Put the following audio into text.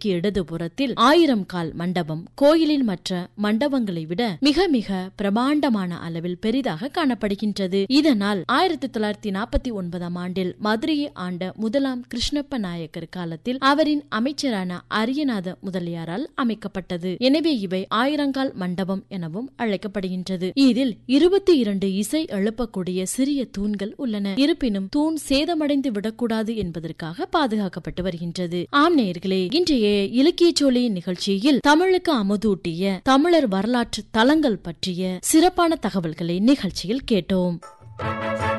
சாலைக்கு இடதுபுறத்தில் ஆயிரம் கால் மண்டபம் கோயிலின் மற்ற மண்டபங்களை விட மிக மிக பிரமாண்டமான அளவில் பெரிதாக காணப்படுகின்றது இதனால் ஆயிரத்தி தொள்ளாயிரத்தி நாற்பத்தி ஒன்பதாம் ஆண்டில் மதுரையை ஆண்ட முதலாம் கிருஷ்ணப்ப நாயக்கர் காலத்தில் அவரின் அமைச்சரான அரியநாத முதலியாரால் அமைக்கப்பட்டது எனவே இவை ஆயிரங்கால் மண்டபம் எனவும் அழைக்கப்படுகின்றது இதில் இருபத்தி இரண்டு இசை எழுப்பக்கூடிய சிறிய தூண்கள் உள்ளன இருப்பினும் தூண் சேதமடைந்து விடக்கூடாது என்பதற்காக பாதுகாக்கப்பட்டு வருகின்றது ஆம் நேயர்களே இன்றைய இலக்கிய சோலை நிகழ்ச்சியில் தமிழுக்கு அமுதூட்டிய தமிழர் வரலாற்று தலங்கள் பற்றிய சிறப்பான தகவல்களை நிகழ்ச்சியில் கேட்டோம்